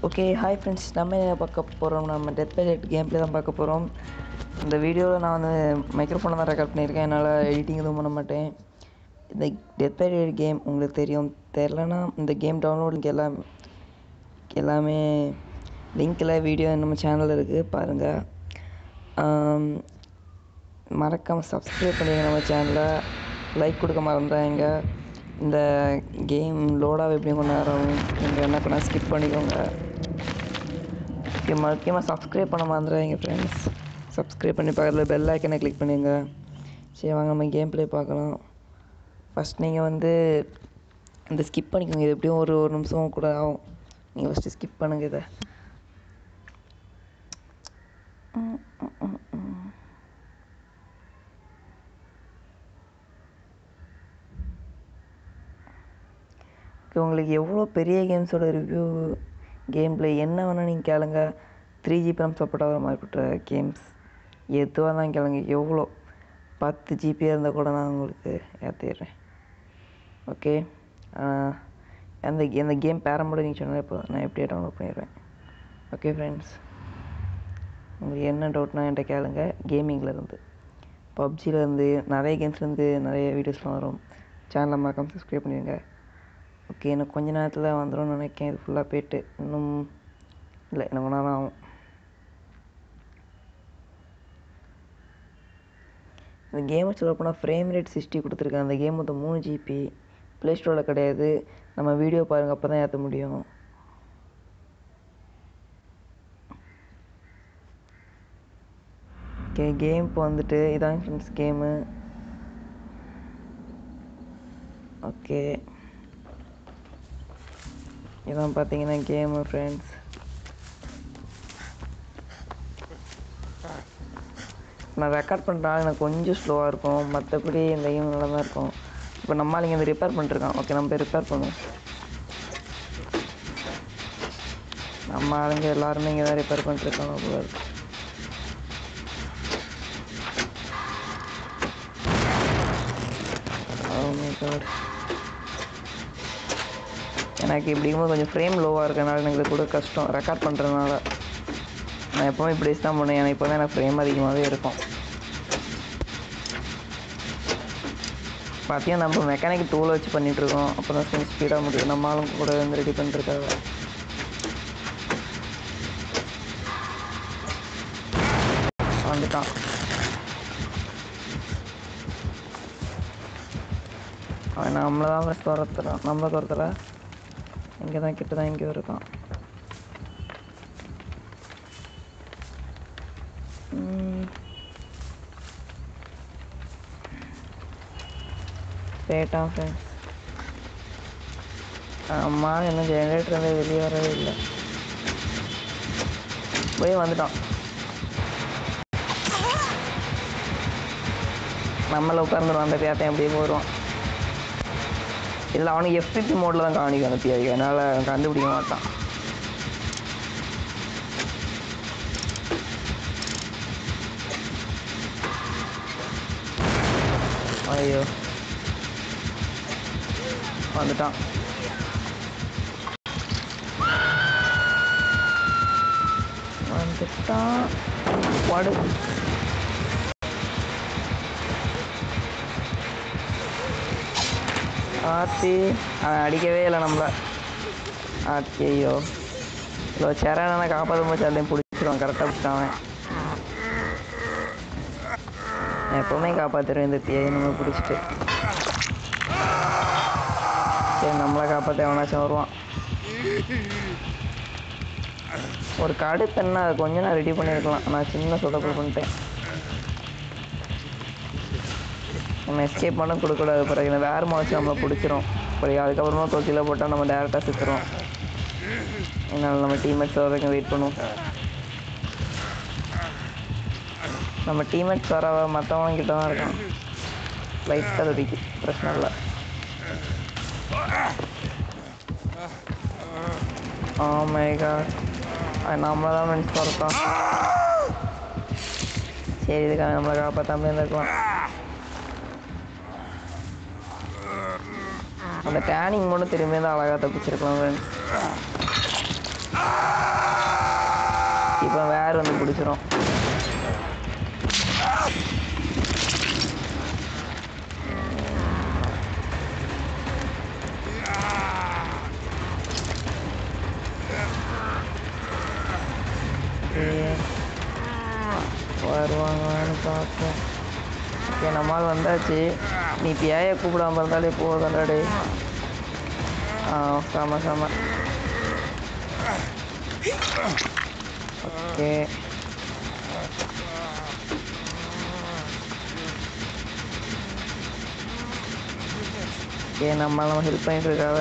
Okay hi friends நம்ம என்ன பார்க்க போகிறோம் நம்ம death by dead game play தான் பார்க்க போகிறோம் இந்த வீடியோவில் நான் வந்து மைக்ரோஃபோனில் தான் ரெக்கார்ட் பண்ணியிருக்கேன் என்னால் எடிட்டிங் எதுவும் பண்ண மாட்டேன் இந்த டெத் பை டெட் கேம் உங்களுக்கு தெரியும் தெரிலனா இந்த கேம் டவுன்லோடிங் எல்லாம் எல்லாமே லிங்க்கில் வீடியோ நம்ம சேனலில் இருக்குது பாருங்கள் மறக்காமல் சப்ஸ்கிரைப் பண்ணிடுங்க நம்ம சேனலை லைக் கொடுக்க மறந்துடாங்க இந்த கேம் லோடாக எப்படி கொஞ்ச நேரம் நீங்கள் என்ன பண்ணால் ஸ்கிப் பண்ணிக்கோங்க முக்கியமாக முக்கியமாக சப்ஸ்கிரைப் பண்ண மறந்துடாதீங்க ஃப்ரெண்ட்ஸ் சப்ஸ்கிரைப் பண்ணி பக்கத்தில் பெல் ஐக்கனை கிளிக் பண்ணிங்க சரி வாங்க நம்ம கேம் ப்ளே பார்க்கலாம் ஃபஸ்ட் நீங்கள் வந்து இந்த ஸ்கிப் பண்ணிக்கோங்க இது எப்படியும் ஒரு ஒரு நிமிஷம் கூட ஆகும் நீங்கள் ஃபஸ்ட்டு ஸ்கிப் பண்ணுங்கள் இதை ம், ம், ம், ம். ஓகே உங்களுக்கு எவ்வளோ பெரிய கேம்ஸோட ரிவ்யூ கேம் ப்ளே என்ன வேணால் நீங்கள் கேளுங்க த்ரீ ஜிபி RAM சப்போர்ட் ஆகிற மாதிரிப்பட்ட கேம்ஸ் எதுவாக தான் கேளுங்க எவ்வளோ பத்து ஜிபியாக இருந்தால் கூட நான் உங்களுக்கு ஏற்றிடுறேன் ஓகே அந்த அந்த கேம் பேரமோட நீங்கள் சொன்னாலே இப்போ நான் எப்படியே டவுன்லோட் பண்ணிடுவேன் ஓகே ஃப்ரெண்ட்ஸ் உங்களுக்கு என்ன டவுட்னா என்கிட்ட கேளுங்க கேமிங்கில் இருந்து பப்ஜியில் இருந்து நிறைய கேம்ஸ்லேருந்து நிறைய வீடியோஸ்லாம் வரும் சேனலை மறக்காம சப்ஸ்கிரைப் பண்ணிடுங்க ஓகே எனக்கு கொஞ்ச நேரத்தில் வந்துடும் நினைக்கிறேன் இது ஃபுல்லாக போயிட்டு இன்னும் இல்லை எனக்கு கொஞ்ச நேரம் ஆகும் இந்த கேமை சொல்ல போனால் ஃப்ரேம் ரேட் சிக்ஸ்டி கொடுத்துருக்கேன் அந்த கேம் மொத்தம் மூணு ஜிபி ப்ளே ஸ்டோரில் கிடையாது நம்ம வீடியோ பாருங்கள் அப்போ தான் ஏற்ற முடியும் ஓகே கேம் இப்போ வந்துட்டு இதான் ஃப்ரெண்ட்ஸ் கேமு ஓகே இதான் பார்த்தீங்கன்னா கேமு ஃப்ரெண்ட்ஸ் நான் ரெக்கார்ட் பண்ணுறனால எனக்கு கொஞ்சம் ஸ்லோவாக இருக்கும் மற்றபடி இந்த கேம் நல்லா தான் இருக்கும் இப்போ நம்மளால் இங்கே வந்து ரிப்பேர் பண்ணிட்டுருக்கான் ஓகே நம்ம போய் ரிப்பேர் பண்ணுவோம் நம்ம ஆளுங்க எல்லாருமே இங்கே தான் ரிப்பேர் பண்ணிட்டுருக்காங்க போல இருக்கு Oh my god. எனக்கு இப்படி இருக்கும்போது கொஞ்சம் ஃப்ரேம் லோவாக இருக்கனால எனக்கு இது கூட கஷ்டம் ரெக்கார்ட் பண்ணுறதுனால நான் எப்போவுமே இப்படி தான் பண்ணுவேன் எனக்கு இப்போ தான் எனக்கு ஃப்ரேம் அதிகமாகவே இருக்கும் பார்த்தீங்கன்னா நம்ம மெக்கானிக் டூலை வச்சு பண்ணிகிட்ருக்கோம் அப்போ தான் கொஞ்சம் ஸ்பீடாக முடியும் நம்ம ஆளுங்க கூட வந்து ரெடி பண்ணிட்டுருக்காங்க வந்துட்டான் அவன் நம்மளை தான் ஃபஸ்ட் துரத்துறான் நம்மளை துரத்துல இங்கே தான் கிட்ட தான் இங்கே இருக்கான் ம். போயிட்டான் ஃப்ரெண்ட்ஸ் அம்மா இன்னும் ஜெனரேட்டர் வந்து வெளியே வரவே இல்லை போய் வந்துட்டான் நம்மள உட்காந்துருவான் அந்த பேட்டன் எப்படியே போயிடுவான் இல்லை அவனுக்கு எஃபிபி மோடில் தான் காணிக்கும் அந்த பிஐ அதனால் கண்டுபிடிக்க மாட்டான் ஐயோ வந்துட்டான் வந்துட்டான் படு ஆத்தி அவன் அடிக்கவே இல்லை நம்மள ஆத்தி ஐயோ இல்லை சரணனை காப்பாற்றும் போது எல்லாத்தையும் பிடிச்சிருவான் கரெக்டாக பிடிச்சான் அவன் நான் எப்போவுமே காப்பாற்றிடுவேன் இந்த தீயை நம்ம பிடிச்சிட்டு சரி நம்மளை காப்பாற்ற எவனாச்சும் வருவான் ஒரு கடுப்பு என்ன அது கொஞ்சம் நான் ரெடி பண்ணியிருக்கலாம் நான் சின்ன சொதப்பல் பண்ணிட்டேன் நம்ம எஸ்கேப் பண்ண கொடுக்கக்கூடாது பிறகு இந்த வேறு மாச்சு நம்மளை பிடிச்சிரும் பிறகு அதுக்கப்புறமா தொட்டியில் போட்டால் நம்ம டேரெக்டாக சுற்றுறோம் என்னால் நம்ம டீம்மேட்ஸ் வரைக்கும் வெயிட் பண்ணுவோம் நம்ம டீம்மேட்ஸ் வர மற்றவங்க கிட்ட தான் இருக்கான் லைட்டாக துடிக்கு பிரச்சனை இல்லை ஆமேகா நம்மளை தான் நினச்சி துரத்தான் சரி இதுக்காக நம்மளை காப்பாற்றாமலே இருந்திருக்கலாம் அந்த டேனிங் மட்டும் திரும்பி தான் அழகாக தப்பிச்சிருக்கலாம் ஃப்ரெண்ட்ஸ் இப்போ வேறு வந்து பிடிச்சிரும் ஏய், வருவாங்கன்னு பார்ப்போம் ஓகே நம்மால் வந்தாச்சு நீ இப்போ ஏய கூப்பிடாம இருந்தாலே போதும்டா டேய் ஆ செம செம ஓகே ஓகே நம்ம நம்ம ஹெல்ப் பண்ணிட்டு இருக்காவ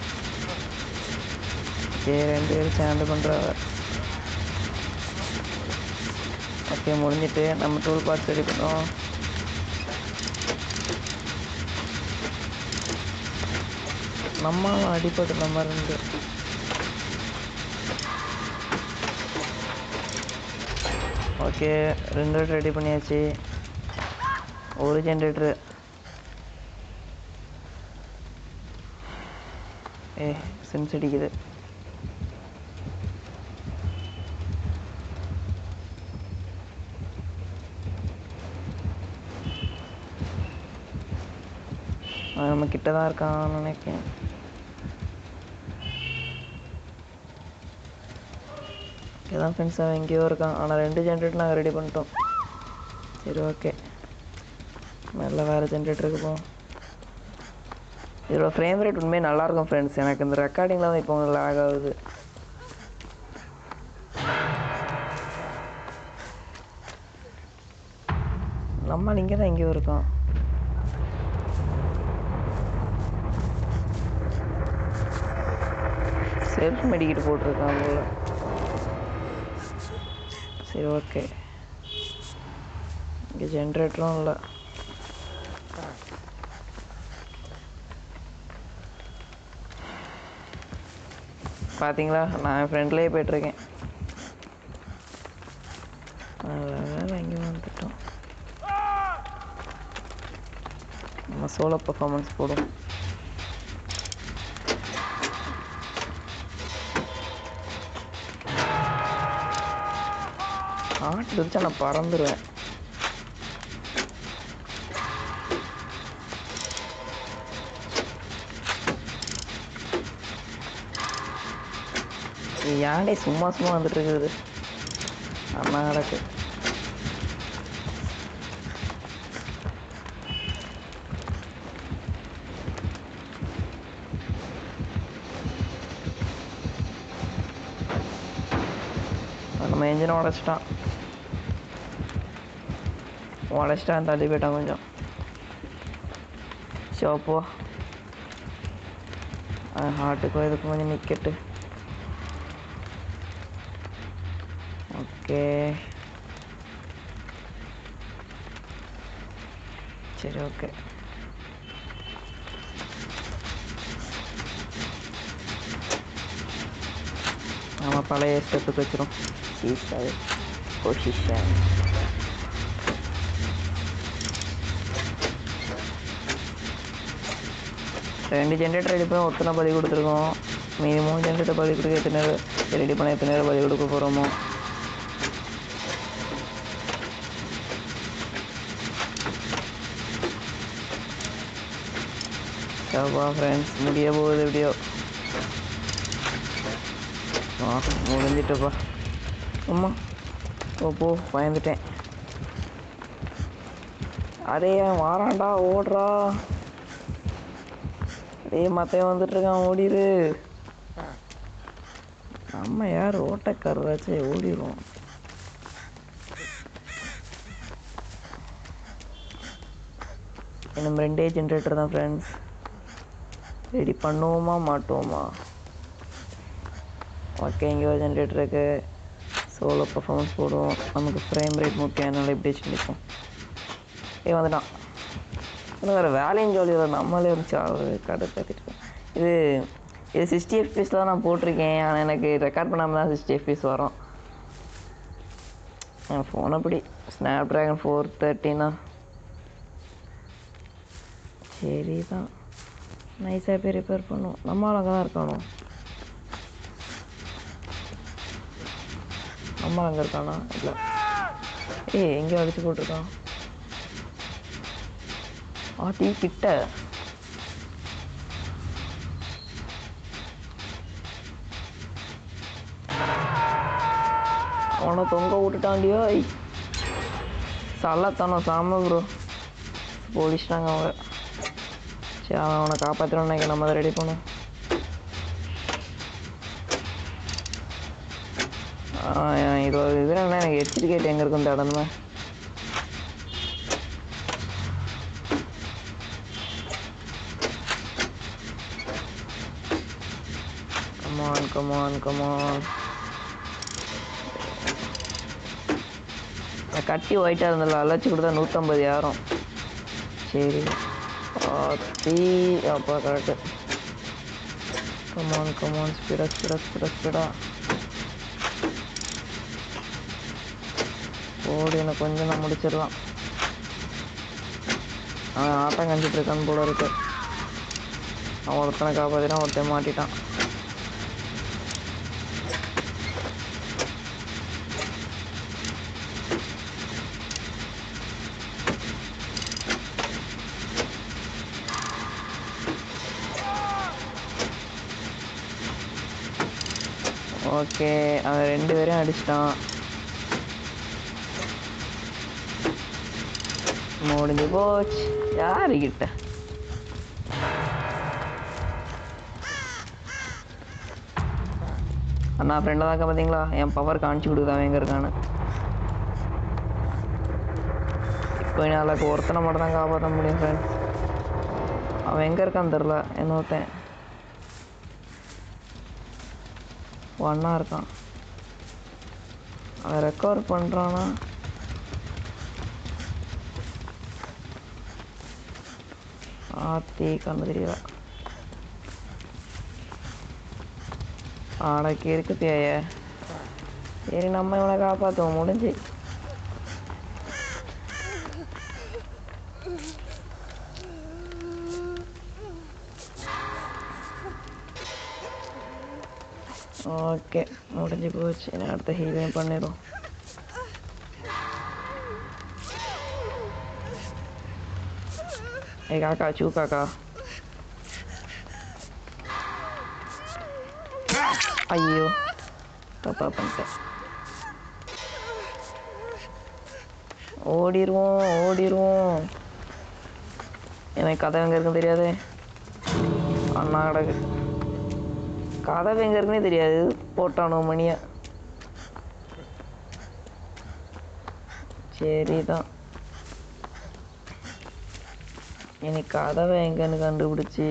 ஓகே ரெண்டு பேரும் சேர்ந்து பண்ணுறாவ ஓகே முடிஞ்சிட்டு நம்ம டூல் பார்ட்ஸ் ரெடி பண்ணோம் நம்ம அடிப்பட்டு நம்ம ரெண்டு ஓகே ரெண்டு ரெடி பண்ணியாச்சு ஒரு ஜென்ரேட்டரு ஏ சென்ஸ் அடிக்குது அவன் நம்ம கிட்ட தான் இருக்கான்னு நினைக்கிறேன் இதான் ஃப்ரெண்ட்ஸ் அவன் எங்கேயோ இருக்கான் ஆனால் ரெண்டு ஜென்ரேட்டர் நாங்கள் ரெடி பண்ணிட்டோம் சரி ஓகே நல்ல வேறு ஜென்ரேட்டருக்கு போவோம் இதோட ஃப்ரேம் ரேட் உண்மையாக நல்லாயிருக்கும் ஃப்ரெண்ட்ஸ் எனக்கு இந்த ரெக்கார்டிங்கில் தான் இப்போ லாக் ஆகுது நம்ம இங்கே தான் எங்கேயோ இருக்கான் செல்ஃப் மெடிக்கிட்டு போட்டிருக்கான் போல சரி ஓகே இங்கே ஜென்ரேட்டரும் இல்லை பார்த்தீங்களா நான் என் ஃப்ரெண்ட்லேயே போயிட்டுருக்கேன் வேலை இங்கே வந்துட்டோம் நம்ம சோலோ பர்ஃபார்மன்ஸ் போடும் ஆட்டு வச்சா நான் பறந்துடுவேன் இது யானை சும்மா சும்மா வந்துட்டு இருக்குது அண்ணா கிடக்கு நம்ம என்ஜினை உடச்சிட்டான் உடச்சிட்டான் தள்ளி போயிட்டான் கொஞ்சம் ஷோப்போ ஹார்ட்டுக்கும் இதுக்கும் கொஞ்சம் நிற்கட்டு ஓகே சரி ஓகே நம்ம பழைய ஸ்டெப்புக்கு வச்சிரும் சீசாது பொசிஷன் ரெண்டு ஜென்ரேட்டர் ரெடி பண்ணி ஒத்தனை பலி கொடுத்துருக்கோம் மீதி மூணு ஜென்ரேட்டர் பலி கொடுக்க எத்தனை நேரம் ரெடி பண்ண எத்தனை நேரம் பலி கொடுக்க போகிறோமோ சவா ஃப்ரெண்ட்ஸ் முடிய போகுது எப்படியோ ஆ முடிஞ்சிட்டப்பா அம்மா ஓ போ பயந்துட்டேன் அடே வாரான்டா ஓடுறா டேய் மத்தையும் வந்துட்டு இருக்கான் ஓடிரு நம்ம யார் ஓட்டக்காரராச்சே ஓடிடுவோம் இன்னும் ரெண்டே ஜென்ரேட்டர் தான் ஃப்ரெண்ட்ஸ் ரெடி பண்ணுவோமா மாட்டோமா ஓகே இங்கே ஒரு ஜென்ரேட்டர் இருக்கு சோலோ பர்ஃபார்மன்ஸ் போடுவோம் நமக்கு ஃப்ரேம் ரேட் முக்கியம் அதனால இப்படி வச்சு நிற்போம் ஏ வந்துட்டான் இன்னும் வேறு வேலையும் ஜாலி இல்லை நம்மளே இருந்துச்சு கடை கத்திட்டு இது இது சிக்ஸ்டி எஃபிஎஸ் தான் நான் போட்டிருக்கேன் ஆனால் எனக்கு ரெக்கார்ட் பண்ணாமல் தான் சிக்ஸ்டி எஃபிஎஸ் வரும் என் ஃபோன் அப்படி ஸ்னாப் ட்ராகன் ஃபோர் தேர்ட்டினா சரி தான் நைஸாக போய் ரிப்பேர் பண்ணுவோம் நம்ம அங்கே தான் இருக்கணும் அம்மா அங்கே இருக்கானா இல்லை ஏய் எங்கேயோ அடிச்சு போட்டிருக்கான் ஆத்தி கிட்ட அவனை தொங்க விட்டுட்டாண்டியோ ஐய் சல்லத்தானோ சாம ப்ரோ போலீஸ்டாங்க அவங்க சரி அவன் அவனை காப்பாற்றணும்னு நினைக்கிறேன் நம்ம அதை ரெடி பண்ணும் இது ஒரு இது என்ன எனக்கு எச்சரிக்கை எங்கே இருக்கும் இந்த இடமே கமான் கமான் கமான் கட்டி ஒயிட்டாக இருந்தல அழைச்சி கொடுத்தா நூற்றம்பது யாரும் சரி தீ அப்பா கரெக்டு கமான் கமான் ஸ்பீடா ஸ்பீடா ஸ்பீடா ஸ்பீடா ஓடி எனக்கு கொஞ்சம் நான் முடிச்சிடலாம் அவன் ஆட்டம் கஞ்சிட்டு இருக்கான்னு போல இருக்கு அவன் ஒருத்தனை காப்பாற்றினான் ஒருத்தன் மாட்டிட்டான் ஓகே அவன் ரெண்டு பேரையும் அடிச்சிட்டான் முடிஞ்சு போச்சு யாருக்கிட்ட அண்ணா ஃப்ரெண்டாக தாக்க பார்த்தீங்களா என் பவர் காமிச்சு கொடுக்குதான் எங்கே இருக்கான்னு இப்போ நாளைக்கு ஒருத்தனை மட்டும் தான் காப்பாற்ற முடியும் ஃப்ரெண்ட்ஸ் அவன் எங்கே இருக்கான்னு தெரில இன்னொருத்தன் ஒன்றா இருக்கான் அவன் ரெக்கவர் பண்ணுறானா ஆத்தி கண்ணு தெரியல ஆடக்கு இருக்கு பேய சரி நம்ம இவனை காப்பாற்றுவோம் முடிஞ்சு ஓகே முடிஞ்சு போச்சு இனி அடுத்த ஹீலையும் பண்ணிடுவோம் ஏ காக்கா சூ காக்கா ஐயோ தப்பா பண்ணிட்டேன் ஓடிடுவோம் ஓடிடுவோம் எனக்கு கதை எங்கே இருக்குன்னு தெரியாது அண்ணா கிடக்கு கதவு எங்கே இருக்குன்னே தெரியாது போட்டானோ மணியா சரிதான் எனக்கு கதவை எங்கன்னு கண்டுபிடிச்சி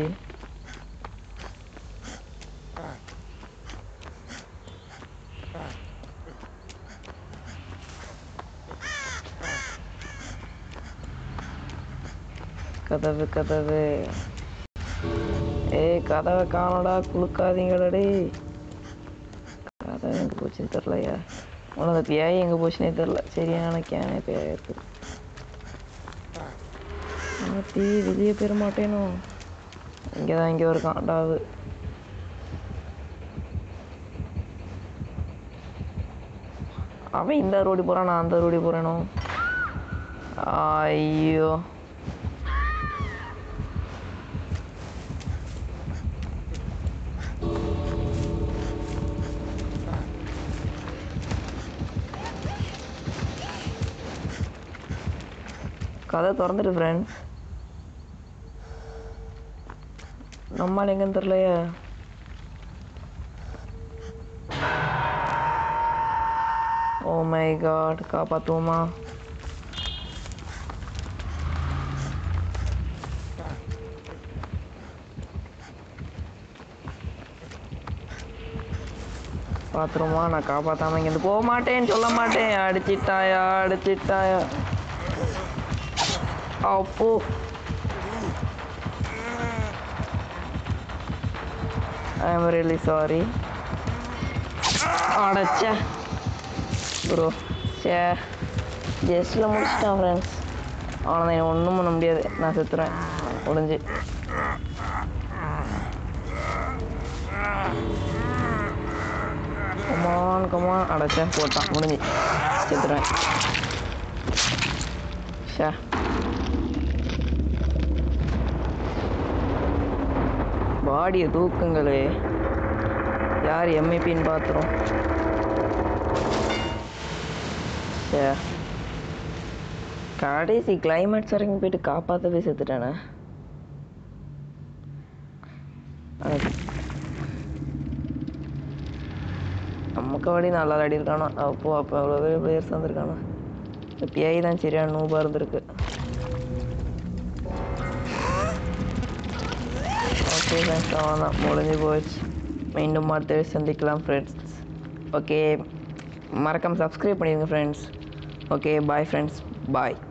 கதவு கதவு ஏய் கதவை காணடா குளுக்காதீங்கடா டேய் கதவு எங்கே போச்சுன்னு தெரிலையா உனக்கு பேய் எங்கே போச்சுன்னே தெரில சரியான கேனே பேயத்து ஆத்தி வெளியே போயிட மாட்டேனோ இங்கே தான் இங்கே இருக்கான் டாவு அவன் இந்த ரோடி போகிறான் நான் அந்த ரோடி போகிறேனோ ஐயோ கதை திறந்துட்டு ஃப்ரெண்ட்ஸ் நம்மால் எங்கன்னு தெரிலையே ஓ மை காட் காப்பாற்றுவோமா பார்த்துருமா நான் காப்பாற்றாம இங்கேருந்து போக மாட்டேன்னு சொல்ல மாட்டேன் அடிச்சிட்டாயா அடிச்சிட்டாயா அப்போ ஐ எம் ரியலி சாரி அடைச்ச ப்ரோ சே ஜஸ்ட்டில் முடிச்சிட்டான் ஃப்ரெண்ட்ஸ் அவனை ஒன்றும் பண்ண முடியாது நான் செத்துறேன் முடிஞ்சு கமான் பக்கமாக அடைச்சேன் போட்டான் முடிஞ்சு செத்துறேன் ஷே பாடியை தூக்குங்களே யார் எம்ஐபின்னு பார்த்துரும் ஷே கடைசி கிளைமேக்ஸ் வரைக்கும் போயிட்டு காப்பாற்றவே செத்துட்டேனே அது- நமக்கு வாடி நல்லா விளையாடி இருக்கானோ அப்போ அப்போ அவ்வளோ பேர் பிளேயர்ஸ் வந்திருக்கானோ இந்த பிஐ தான் சரியான நூபாக இருந்திருக்கு ஓகே ஃப்ரெண்ட்ஸ் அவ்வளோதான் முடிஞ்சு போச்சு மீண்டும் அடுத்த சந்திக்கலாம் ஃப்ரெண்ட்ஸ் ஓகே மறக்காம சப்ஸ்கிரைப் பண்ணிடுங்க ஃப்ரெண்ட்ஸ் ஓகே பாய் ஃப்ரெண்ட்ஸ் பாய்